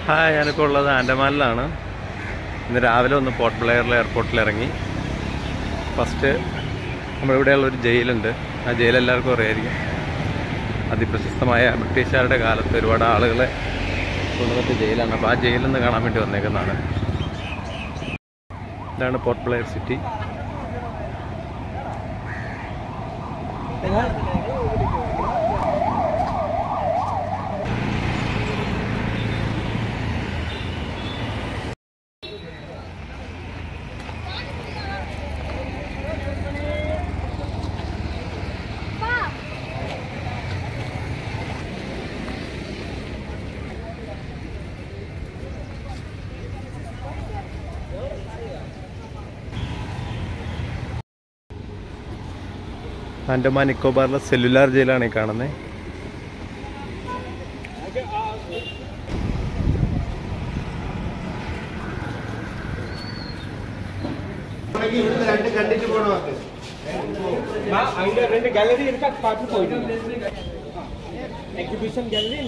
hi ഞാനിപ്പോൾ ഉള്ളത് ആൻഡമാനിലാണ് ഇന്ന് രാവിലെ ഒന്ന് പോർട്ട് ബ്ലെയറിൽ എയർപോർട്ടിൽ ഇറങ്ങി ഫസ്റ്റ് നമ്മളിവിടെയുള്ള ഒരു ജയിലുണ്ട് ആ ജയിൽ എല്ലാവർക്കും അറിയായിരിക്കും അതിപ്രശസ്തമായ ബ്രിട്ടീഷുകാരുടെ കാലത്ത് ഒരുപാട് ആളുകളെ കൊണ്ടുവന്നിട്ട് ജയിലാണ് അപ്പോൾ ആ ജയിലിൽ നിന്ന് കാണാൻ വേണ്ടി വന്നേക്കുന്നതാണ് ഇതാണ് പോർട്ട് ബ്ലെയർ സിറ്റി ആൻഡമാൻ നിക്കോബാറിലെ സെല്ലുലാർ ജയിലാണ് ഈ കാണുന്നത് രണ്ട് കണ്ടിട്ട് പോണോ അതിന്റെ രണ്ട് ഗാലറി എടുക്കാൻ പാട്ട് പോയിട്ടുണ്ട് എക്സിബിഷൻ ഗാലറി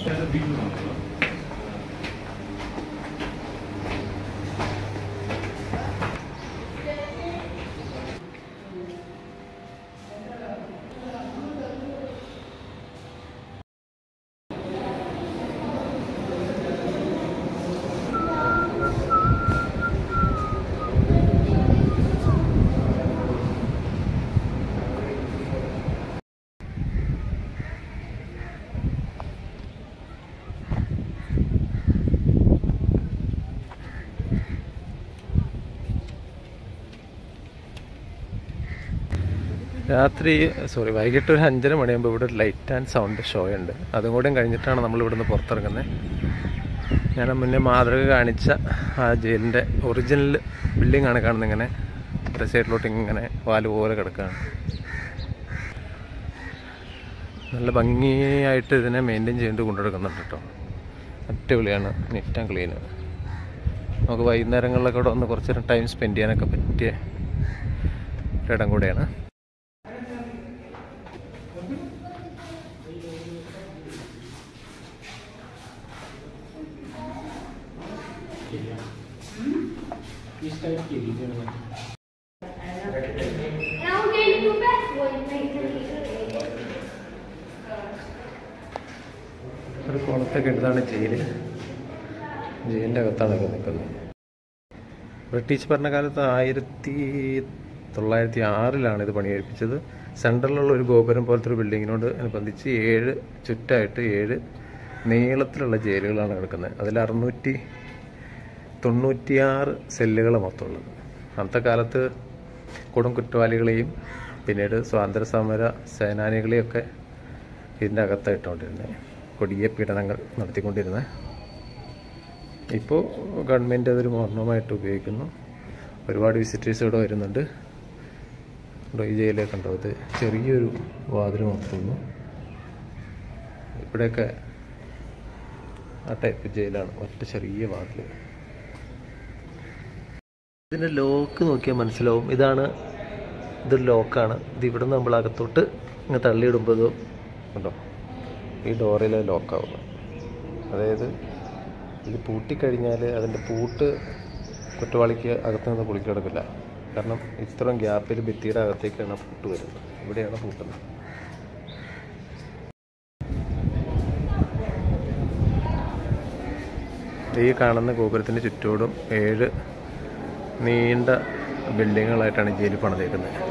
രാത്രി സോറി വൈകിട്ട് ഒരു അഞ്ചര മണിയാകുമ്പോൾ ഇവിടെ ഒരു ലൈറ്റ് ആൻഡ് സൗണ്ട് ഷോ ഉണ്ട് അതും കൂടെ കഴിഞ്ഞിട്ടാണ് നമ്മൾ ഇവിടുന്ന് പുറത്തിറങ്ങുന്നത് ഞാൻ മുന്നേ മാതൃക കാണിച്ച ആ ജയിലിൻ്റെ ഒറിജിനൽ ബിൽഡിംഗ് ആണ് കാണുന്നത് ഇങ്ങനെ ഒരു സൈഡിലോട്ട് ഇങ്ങനെ വാല് പോലെ കിടക്കുകയാണ് നല്ല ഭംഗിയായിട്ട് ഇതിനെ മെയിൻറ്റെയിൻ ചെയ്തുകൊണ്ട് കൊണ്ടുനടക്കുന്നുണ്ട് കേട്ടോ അടിപൊളിയാണ് നീറ്റ് ആൻഡ് ക്ലീൻ നമുക്ക് വൈകുന്നേരങ്ങളിലൊക്കെ ഇവിടെ വന്ന് കുറച്ച് നേരം ടൈം സ്പെൻഡ് ചെയ്യാനൊക്കെ പറ്റിയ ഒരിടം കൂടെയാണ് Now we're going to go back one night to ഒരു കുളത്തൊക്കെ ഇതാണ് ജയില് ജയിലിൻ്റെ അകത്താണ് ഇപ്പോൾ നിൽക്കുന്നത് ബ്രിട്ടീഷ് ഭരണകാലത്ത് ആയിരത്തി തൊള്ളായിരത്തി ആറിലാണ് ഇത് പണികഴിപ്പിച്ചത് സെൻട്രലിലുള്ള ഒരു ഗോപുരം പോലത്തെ ഒരു ബിൽഡിങ്ങിനോട് അനുബന്ധിച്ച് ഏഴ് ചുറ്റായിട്ട് ഏഴ് നീളത്തിലുള്ള ജയിലുകളാണ് കിടക്കുന്നത് അതിൽ അറുന്നൂറ്റി തൊണ്ണൂറ്റിയാറ് സെല്ലുകൾ മൊത്തമുള്ളത് അന്നത്തെ കാലത്ത് കൊടും കുറ്റവാളികളെയും പിന്നീട് സ്വാതന്ത്ര്യ സമര സേനാനികളെയൊക്കെ ഇതിൻ്റെ അകത്തായിട്ടുകൊണ്ടിരുന്നത് കൊടിയ പീഡനങ്ങൾ നടത്തിക്കൊണ്ടിരുന്നത് ഇപ്പോൾ ഗവൺമെൻറ് അതൊരു മോർണമായിട്ട് ഉപയോഗിക്കുന്നു ഒരുപാട് വിസിറ്റേഴ്സ് ഇവിടെ വരുന്നുണ്ട് ഇവിടെ ഈ ജയിലൊക്കെ ഉണ്ടോ ഇത് ചെറിയൊരു വാതിൽ മാത്രമേ ഇവിടെയൊക്കെ ആ ടൈപ്പ് ജയിലാണ് ഒറ്റ ചെറിയ വാതിൽ ഇതിൻ്റെ ലോക്ക് നോക്കിയാൽ മനസ്സിലാവും ഇതാണ് ഇതൊരു ലോക്കാണ് ഇത് ഇവിടെ നിന്ന് നമ്മൾ അകത്തോട്ട് ഇങ്ങനെ തള്ളിയിടുമ്പോൾ ഇത് ഉണ്ടോ ഈ ഡോറിൽ ലോക്കാവും അതായത് ഇത് പൂട്ടിക്കഴിഞ്ഞാൽ അതിൻ്റെ പൂട്ട് കുറ്റവാളിക്ക് അകത്ത് നിന്ന് പൊളിക്കിടക്കില്ല കാരണം ഇത്രയും ഗ്യാപ്പിൽ ഭിത്തിയുടെ അകത്തേക്കാണ് പൂട്ട് വരുന്നത് ഇവിടെയാണ് പൂട്ടുന്നത് ഈ കാണുന്ന ഗോപുരത്തിൻ്റെ ചുറ്റോടും ഏഴ് നീണ്ട ബിൽഡിങ്ങുകളായിട്ടാണ് ജയിലിൽ പണിതേക്കുന്നത്